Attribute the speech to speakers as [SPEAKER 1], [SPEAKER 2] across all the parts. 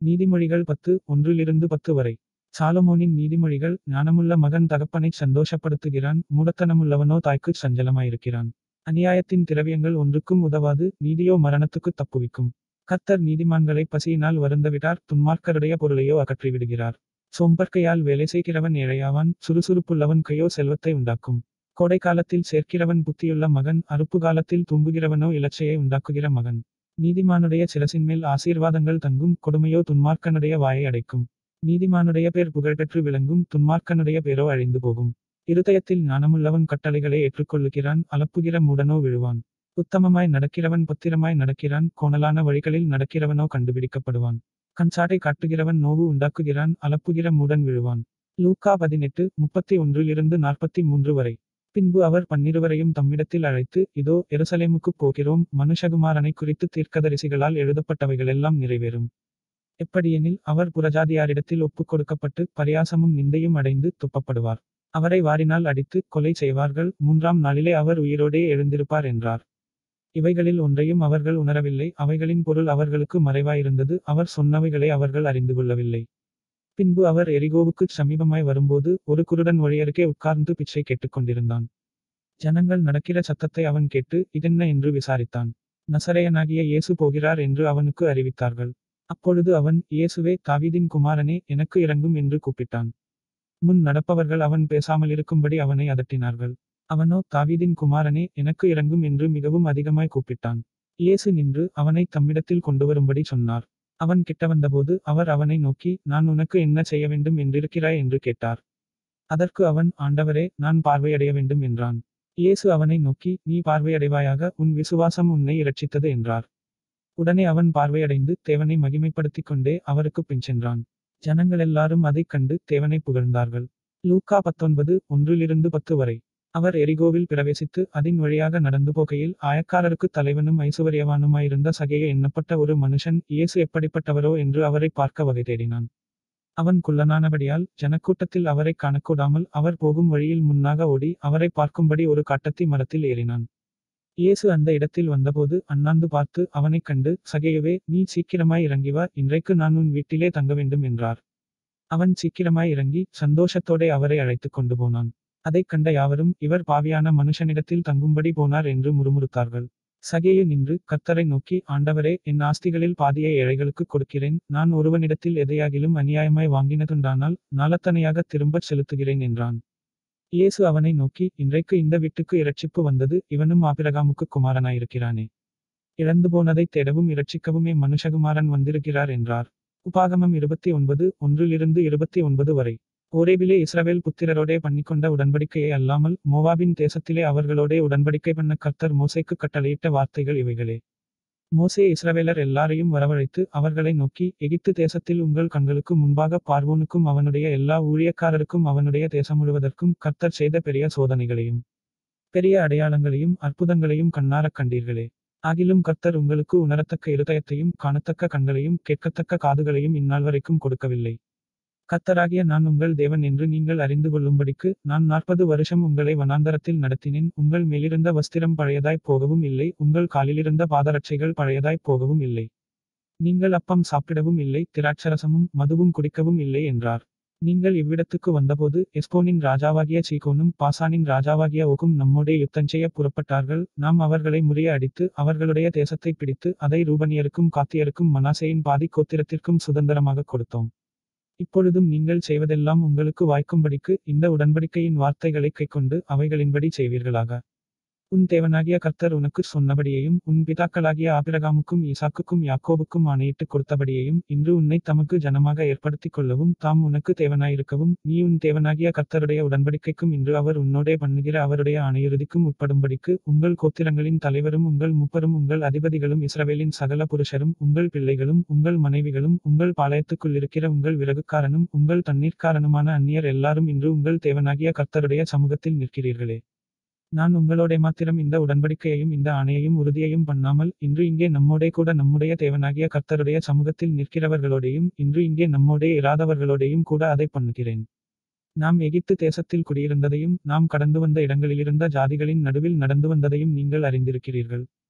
[SPEAKER 1] நீதிமொழிகள் பத்து ஒன்றிலிருந்து பத்து வரை சாலமோனின் நீதிமொழிகள் ஞானமுள்ள மகன் தகப்பனைச் சந்தோஷப்படுத்துகிறான் மூடத்தனமுள்ளவனோ தாய்க்குச் சஞ்சலமாயிருக்கிறான் அநியாயத்தின் திரவியங்கள் ஒன்றுக்கும் உதவாது நீதியோ மரணத்துக்குத் தப்புவிக்கும் கர்த்தர் நீதிமான்களை பசியினால் வருந்தவிட்டார் துன்மார்க்கருடைய பொருளையோ அகற்றிவிடுகிறார் சோம்பற்கையால் வேலை செய்கிறவன் ஏழையாவான் சுறுசுறுப்புள்ளவன் கையோ செல்வத்தை உண்டாக்கும் கோடை காலத்தில் சேர்க்கிறவன் புத்தியுள்ள மகன் அறுப்பு காலத்தில் தூங்குகிறவனோ இலச்சையை உண்டாக்குகிற மகன் நீதிமானுடைய சிரசின் மேல் ஆசீர்வாதங்கள் தங்கும் கொடுமையோ துன்மார்க்கனுடைய வாயை அடைக்கும் நீதிமானுடைய பேர் புகழ்பெற்று விளங்கும் துன்மார்க்கனுடைய பேரோ அழிந்து போகும் இருதயத்தில் ஞானமுள்ளவன் கட்டளைகளை ஏற்றுக்கொள்ளுகிறான் அலப்புகிற மூடனோ விழுவான் உத்தமமாய் நடக்கிறவன் பத்திரமாய் நடக்கிறான் கோணலான வழிகளில் நடக்கிறவனோ கண்டுபிடிக்கப்படுவான் கண்சாட்டை காட்டுகிறவன் நோவு உண்டாக்குகிறான் அலப்புகிற மூடன் விழுவான் லூக்கா பதினெட்டு முப்பத்தி ஒன்றிலிருந்து நாற்பத்தி மூன்று வரை பின்பு அவர் பன்னிருவரையும் தம்மிடத்தில் அழைத்து இதோ எருசலேமுக்குப் போகிறோம் மனுஷகுமாரனை குறித்து தீர்க்கதரிசிகளால் எழுதப்பட்டவைகளெல்லாம் நிறைவேறும் எப்படியெனில் அவர் புறஜாதியாரிடத்தில் ஒப்புக் கொடுக்கப்பட்டு பரியாசமும் நிந்தையும் அடைந்து துப்பப்படுவார் அவரை வாரினால் அடித்து கொலை செய்வார்கள் மூன்றாம் நாளிலே அவர் உயிரோடே எழுந்திருப்பார் என்றார் இவைகளில் ஒன்றையும் அவர்கள் உணரவில்லை அவைகளின் பொருள் அவர்களுக்கு மறைவாயிருந்தது அவர் சொன்னவைகளை அவர்கள் அறிந்து கொள்ளவில்லை பின்பு அவர் எரிகோவுக்குச் சமீபமாய் வரும்போது ஒரு குருடன் வழியருகே உட்கார்ந்து பிச்சை கேட்டுக்கொண்டிருந்தான் ஜனங்கள் நடக்கிற சத்தத்தை அவன் கேட்டு இதென்ன என்று விசாரித்தான் நசரேயனாகிய இயேசு போகிறார் என்று அவனுக்கு அறிவித்தார்கள் அப்பொழுது அவன் இயேசுவே தாவீதின் குமாரனே எனக்கு இறங்கும் என்று கூப்பிட்டான் முன் நடப்பவர்கள் அவன் பேசாமலிருக்கும்படி அவனை அதட்டினார்கள் அவனோ தாவீதின் குமாரனே எனக்கு இறங்கும் என்று மிகவும் அதிகமாய் கூப்பிட்டான் இயேசு நின்று அவனை தம்மிடத்தில் கொண்டுவரும்படி சொன்னார் அவன் கிட்ட வந்தபோது அவர் அவனை நோக்கி நான் உனக்கு என்ன செய்ய வேண்டும் என்றிருக்கிறாய் என்று கேட்டார் அதற்கு அவன் ஆண்டவரே நான் பார்வையடைய வேண்டும் என்றான் இயேசு அவனை நோக்கி நீ பார்வையடைவாயாக உன் விசுவாசம் உன்னை இரட்சித்தது என்றார் உடனே அவன் பார்வையடைந்து தேவனை மகிமைப்படுத்திக் கொண்டே அவருக்கு பின் சென்றான் ஜனங்களெல்லாரும் அதைக் கண்டு தேவனை புகழ்ந்தார்கள் லூக்கா பத்தொன்பது ஒன்றிலிருந்து பத்து வரை அவர் எரிகோவில் பிரவேசித்து அதின் வழியாக நடந்து போகையில் ஆயக்காரருக்கு தலைவனும் ஐசுவரியவானுமாயிருந்த சகைய எண்ணப்பட்ட ஒரு மனுஷன் இயேசு எப்படிப்பட்டவரோ என்று அவரை பார்க்க வகை தேடினான் அவன் குள்ளனானபடியால் ஜனக்கூட்டத்தில் அவரை காணக்கூடாமல் அவர் போகும் வழியில் முன்னாக ஓடி அவரை பார்க்கும்படி ஒரு காட்டத்தி மரத்தில் ஏறினான் இயேசு அந்த இடத்தில் வந்தபோது அண்ணாந்து பார்த்து அவனைக் கண்டு சகையவே நீ சீக்கிரமாய் இறங்கி வா இன்றைக்கு நான் உன் வீட்டிலே தங்க வேண்டும் என்றார் அவன் சீக்கிரமாய் இறங்கி சந்தோஷத்தோடே அவரை அழைத்துக் கொண்டு போனான் அதைக் கண்ட யாவரும் இவர் பாவியான மனுஷனிடத்தில் தங்கும்படி போனார் என்று முறுமுறுத்தார்கள் சகேயு நின்று கர்த்தரை நோக்கி ஆண்டவரே என் ஆஸ்திகளில் பாதியை ஏழைகளுக்கு கொடுக்கிறேன் நான் ஒருவனிடத்தில் எதையாகிலும் அநியாயமாய் வாங்கினதுண்டானால் நாளத்தனையாக திரும்பச் செலுத்துகிறேன் என்றான் இயேசு அவனை நோக்கி இன்றைக்கு இந்த வீட்டுக்கு இரட்சிப்பு வந்தது இவனும் ஆபிரகாமுக்கு குமாரனாயிருக்கிறானே இழந்து போனதைத் தேடவும் இரட்சிக்கவுமே மனுஷகுமாரன் வந்திருக்கிறார் என்றார் உபாகமம் இருபத்தி ஒன்பது ஒன்றிலிருந்து இருபத்தி ஒன்பது வரை ஓரேபிலே இஸ்ரவேல் புத்திரரோடே பண்ணிக்கொண்ட உடன்படிக்கையை அல்லாமல் மோவாபின் தேசத்திலே அவர்களோடே உடன்படிக்கை பண்ண கர்த்தர் மோசைக்கு கட்டளையிட்ட வார்த்தைகள் இவைகளே மோசே இஸ்ரவேலர் எல்லாரையும் வரவழைத்து அவர்களை நோக்கி எகிப்து தேசத்தில் உங்கள் கண்களுக்கு முன்பாக பார்வோனுக்கும் அவனுடைய எல்லா ஊழியக்காரருக்கும் அவனுடைய தேசம் முழுவதற்கும் கர்த்தர் செய்த பெரிய சோதனைகளையும் பெரிய அடையாளங்களையும் அற்புதங்களையும் கண்ணாரக் கண்டீர்களே ஆகிலும் கர்த்தர் உங்களுக்கு உணரத்தக்க இருதயத்தையும் காணத்தக்க கண்களையும் கேட்கத்தக்க காதுகளையும் இந்நாள் வரைக்கும் கொடுக்கவில்லை கர்த்தராகிய நான் உங்கள் தேவன் என்று நீங்கள் அறிந்து கொள்ளும்படிக்கு நான் நாற்பது வருஷம் உங்களை வனாந்தரத்தில் நடத்தினேன் உங்கள் மேலிருந்த வஸ்திரம் பழையதாய் போகவும் இல்லை உங்கள் காலிலிருந்த பாதரட்சைகள் பழையதாய் போகவும் இல்லை நீங்கள் அப்பம் சாப்பிடவும் இல்லை திராட்சரசமும் மதுவும் குடிக்கவும் இல்லை என்றார் நீங்கள் இவ்விடத்துக்கு வந்தபோது எஸ்போனின் ராஜாவாகிய சீகோனும் பாசானின் ராஜாவாகிய ஓகும் நம்மோடே யுத்தம் செய்ய புறப்பட்டார்கள் நாம் அவர்களை முறிய அடித்து அவர்களுடைய தேசத்தை பிடித்து அதை ரூபனியருக்கும் காத்தியருக்கும் மனாசேயின் பாதி கோத்திரத்திற்கும் சுதந்திரமாக கொடுத்தோம் இப்பொழுதும் நீங்கள் செய்வதெல்லாம் உங்களுக்கு வாய்க்கும்படிக்கு இந்த உடன்படிக்கையின் வார்த்தைகளை கைக்கொண்டு அவைகளின்படி செய்வீர்களாக உன் தேவனாகிய கர்த்தர் உனக்கு சொன்னபடியையும் உன் பிதாக்களாகிய ஆபிரகாமுக்கும் ஈசாக்குக்கும் யாக்கோபுக்கும் ஆணையிட்டு கொடுத்தபடியையும் இன்று உன்னை தமக்கு ஜனமாக ஏற்படுத்திக் கொள்ளவும் தாம் உனக்கு தேவனாயிருக்கவும் நீ உன் தேவனாகிய கர்த்தருடைய உடன்படிக்கைக்கும் இன்று அவர் உன்னோடே பண்ணுகிற அவருடைய ஆணையுறுதிக்கும் உட்படும்படிக்கு உங்கள் கோத்திரங்களின் தலைவரும் உங்கள் முப்பரும் உங்கள் அதிபதிகளும் இஸ்ரவேலின் சகல புருஷரும் உங்கள் பிள்ளைகளும் உங்கள் மனைவிகளும் உங்கள் பாளையத்துக்குள் இருக்கிற உங்கள் விறகுக்காரனும் உங்கள் தண்ணீர்க்காரனுமான அந்நியர் எல்லாரும் இன்று உங்கள் தேவனாகிய கர்த்தருடைய சமூகத்தில் நிற்கிறீர்களே நான் உங்களோட மாத்திரம் இந்த உடன்படிக்கையையும் இந்த ஆணையையும் உறுதியையும் பண்ணாமல் இன்று இங்கே நம்மோடே கூட நம்முடைய தேவனாகிய கர்த்தருடைய சமூகத்தில் நிற்கிறவர்களோடையும் இன்று இங்கே நம்மோடே இராதவர்களோடையும் கூட அதை பண்ணுகிறேன் நாம் எகிப்து தேசத்தில் குடியிருந்ததையும் நாம் கடந்து வந்த இடங்களிலிருந்த ஜாதிகளின் நடுவில் நடந்து வந்ததையும் நீங்கள் அறிந்திருக்கிறீர்கள்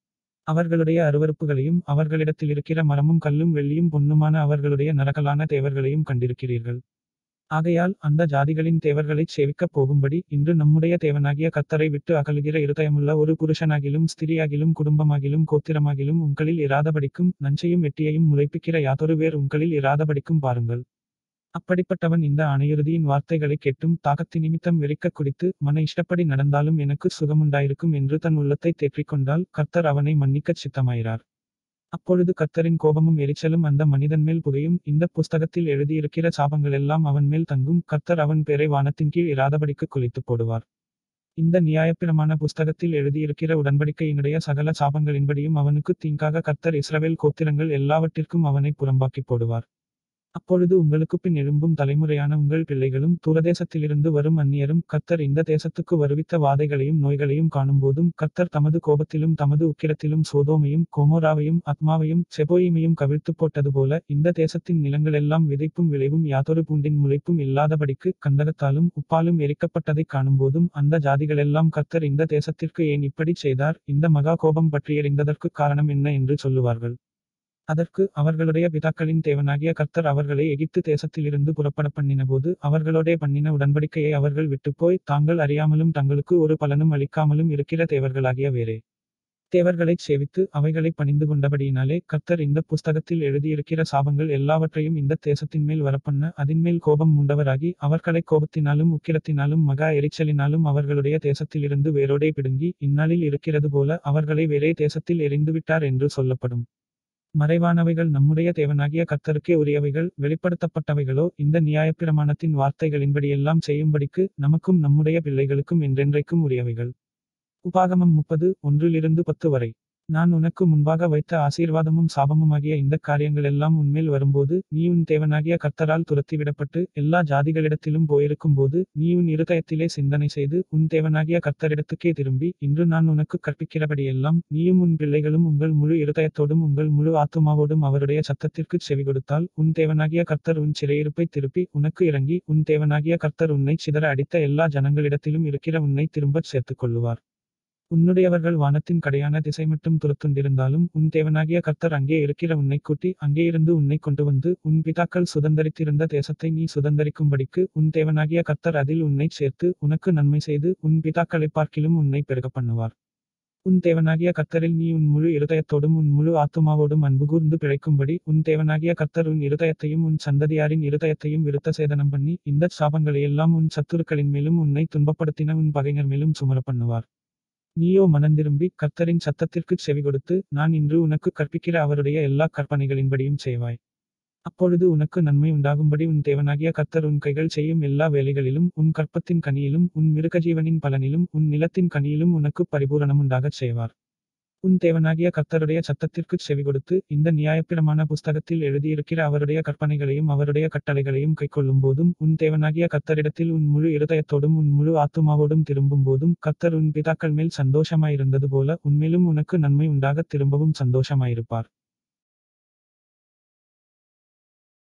[SPEAKER 1] அவர்களுடைய அருவருப்புகளையும் அவர்களிடத்திலிருக்கிற மரமும் கல்லும் வெள்ளியும் பொன்னுமான அவர்களுடைய நரகலான தேவர்களையும் கண்டிருக்கிறீர்கள் ஆகையால் அந்த ஜாதிகளின் தேவர்களைச் சேவிக்கப் போகும்படி இன்று நம்முடைய தேவனாகிய கர்த்தரை விட்டு அகலுகிற இருதயமுள்ள ஒரு புருஷனாகிலும் ஸ்திரியாகிலும் குடும்பமாகிலும் கோத்திரமாகிலும் உங்களில் இராதபடிக்கும் நஞ்சையும் வெட்டியையும் முளைப்பிக்கிற யாதொரு வேர் உங்களில் இராதபடிக்கும் பாருங்கள் அப்படிப்பட்டவன் இந்த ஆணையுறுதியின் வார்த்தைகளை கேட்டும் தாகத்தி நிமித்தம் வெறிக்க குடித்து மன இஷ்டப்படி நடந்தாலும் எனக்கு சுகமுண்டாயிருக்கும் என்று தன் உள்ளத்தை தேற்றிக்கொண்டால் கர்த்தர் அவனை மன்னிக்கச் சித்தமாயிரார் அப்பொழுது கர்த்தரின் கோபமும் எரிச்சலும் அந்த மனிதன் மேல் புகையும் இந்த புஸ்தகத்தில் எழுதியிருக்கிற சாபங்களெல்லாம் அவன் மேல் தங்கும் கர்த்தர் அவன் பேரை வானத்தின் கீழ் இராதபடிக்கு குலைத்து போடுவார் இந்த நியாயப்பிரமாண புஸ்தகத்தில் எழுதியிருக்கிற உடன்படிக்கையினுடைய சகல சாபங்களின்படியும் அவனுக்கு தீங்காக கர்த்தர் இஸ்ரவேல் கோத்திரங்கள் எல்லாவற்றிற்கும் அவனை புறம்பாக்கி போடுவார் அப்பொழுது உங்களுக்கு பின் எழும்பும் தலைமுறையான உங்கள் பிள்ளைகளும் தூரதேசத்திலிருந்து வரும் அந்நியரும் கர்த்தர் இந்த தேசத்துக்கு வருவித்த வாதைகளையும் நோய்களையும் காணும்போதும் கர்த்தர் தமது கோபத்திலும் தமது உக்கிரத்திலும் சோதோமையும் கோமோராவையும் அத்மாவையும் செபோயிமையும் கவிழ்த்து போட்டது போல இந்த தேசத்தின் நிலங்களெல்லாம் விதைப்பும் விளைவும் யாதொரு பூண்டின் முளைப்பும் இல்லாதபடிக்கு கந்தகத்தாலும் உப்பாலும் எரிக்கப்பட்டதைக் காணும்போதும் அந்த ஜாதிகளெல்லாம் கர்த்தர் இந்த தேசத்திற்கு ஏன் இப்படி செய்தார் இந்த மகா கோபம் பற்றி எறிந்ததற்கு காரணம் என்ன என்று சொல்லுவார்கள் அதற்கு அவர்களுடைய பிதாக்களின் தேவனாகிய கர்த்தர் அவர்களை எகிப்து தேசத்திலிருந்து புறப்பட பண்ணினபோது அவர்களோடே பண்ணின உடன்படிக்கையை அவர்கள் விட்டுப்போய் தாங்கள் அறியாமலும் தங்களுக்கு ஒரு பலனும் அளிக்காமலும் இருக்கிற தேவர்களாகிய வேறே தேவர்களைச் சேவித்து அவைகளை பணிந்து கொண்டபடியினாலே கர்த்தர் இந்த புஸ்தகத்தில் எழுதியிருக்கிற சாபங்கள் எல்லாவற்றையும் இந்த தேசத்தின் மேல் வரப்பண்ண அதின்மேல் கோபம் உண்டவராகி அவர்களை கோபத்தினாலும் உக்கிரத்தினாலும் மகா எரிச்சலினாலும் அவர்களுடைய தேசத்திலிருந்து வேரோடே பிடுங்கி இந்நாளில் இருக்கிறது போல அவர்களை வேறே தேசத்தில் எரிந்துவிட்டார் என்று சொல்லப்படும் மறைவானவைகள் நம்முடைய தேவனாகிய கர்த்தருக்கே உரியவைகள் வெளிப்படுத்தப்பட்டவைகளோ இந்த நியாயப்பிரமாணத்தின் வார்த்தைகளின்படியெல்லாம் செய்யும்படிக்கு நமக்கும் நம்முடைய பிள்ளைகளுக்கும் என்றென்றைக்கும் உரியவைகள் உபாகமம் முப்பது ஒன்றிலிருந்து பத்து வரை நான் உனக்கு முன்பாக வைத்த ஆசீர்வாதமும் சாபமுமாகிய இந்த காரியங்களெல்லாம் உன்மேல் வரும்போது நீ உன் தேவனாகிய கர்த்தரால் துரத்திவிடப்பட்டு எல்லா ஜாதிகளிடத்திலும் போயிருக்கும்போது நீ உன் இருதயத்திலே சிந்தனை செய்து உன் தேவனாகிய கர்த்தரிடத்துக்கே திரும்பி இன்று நான் உனக்கு கற்பிக்கிறபடியெல்லாம் நீயும் உன் பிள்ளைகளும் உங்கள் முழு இருதயத்தோடும் உங்கள் முழு ஆத்துமாவோடும் அவருடைய சத்தத்திற்குச் செவி கொடுத்தால் உன் தேவனாகிய கர்த்தர் உன் சிறையிருப்பை திருப்பி உனக்கு இறங்கி உன் தேவனாகிய கர்த்தர் உன்னை சிதற அடித்த எல்லா ஜனங்களிடத்திலும் இருக்கிற உன்னை திரும்பச் சேர்த்துக் கொள்ளுவார் உன்னுடையவர்கள் வானத்தின் கடையான திசை மட்டும் துரத்துண்டிருந்தாலும் உன் தேவனாகிய கர்த்தர் அங்கே இருக்கிற உன்னை கூட்டி அங்கே இருந்து உன்னை கொண்டு வந்து உன் பிதாக்கள் சுதந்தரித்திருந்த தேசத்தை நீ சுதந்தரிக்கும்படிக்கு உன் தேவனாகிய கர்த்தர் அதில் உன்னை சேர்த்து உனக்கு நன்மை செய்து உன் பிதாக்களைப் பார்க்கிலும் உன்னை பெருக பண்ணுவார் உன் தேவனாகிய கர்த்தரில் நீ உன் முழு இருதயத்தோடும் உன் முழு ஆத்துமாவோடும் அன்பு கூர்ந்து பிழைக்கும்படி உன் தேவனாகிய கர்த்தர் உன் இருதயத்தையும் உன் சந்ததியாரின் இருதயத்தையும் விருத்த சேதனம் பண்ணி இந்த சாபங்களையெல்லாம் உன் சத்துருக்களின் மேலும் உன்னை துன்பப்படுத்தின உன் பகைஞர் மேலும் சுமர பண்ணுவார் நீயோ மனந்திரும்பி கர்த்தரின் சத்தத்திற்குச் செவி கொடுத்து நான் இன்று உனக்கு கற்பிக்கிற அவருடைய எல்லா கற்பனைகளின்படியும் செய்வாய் அப்பொழுது உனக்கு நன்மை உண்டாகும்படி உன் தேவனாகிய கர்த்தர் உன் கைகள் செய்யும் எல்லா வேலைகளிலும் உன் கற்பத்தின் கனியிலும் உன் மிருகஜீவனின் பலனிலும் உன் நிலத்தின் கனியிலும் உனக்கு பரிபூரணம் உண்டாகச் செய்வார் உன் தேவனாகிய கர்த்தருடைய சத்தத்திற்குச் செவி கொடுத்து இந்த நியாயப்பிரமாண புஸ்தகத்தில் எழுதியிருக்கிற அவருடைய கற்பனைகளையும் அவருடைய கட்டளைகளையும் கைக்கொள்ளும் போதும் உன் தேவனாகிய கர்த்தரிடத்தில் உன் முழு இருதயத்தோடும் உன் முழு ஆத்துமாவோடும் திரும்பும் போதும் கர்த்தர் உன் பிதாக்கள் மேல் சந்தோஷமாயிருந்தது போல உன்மேலும் உனக்கு நன்மை உண்டாகத் திரும்பவும் சந்தோஷமாயிருப்பார்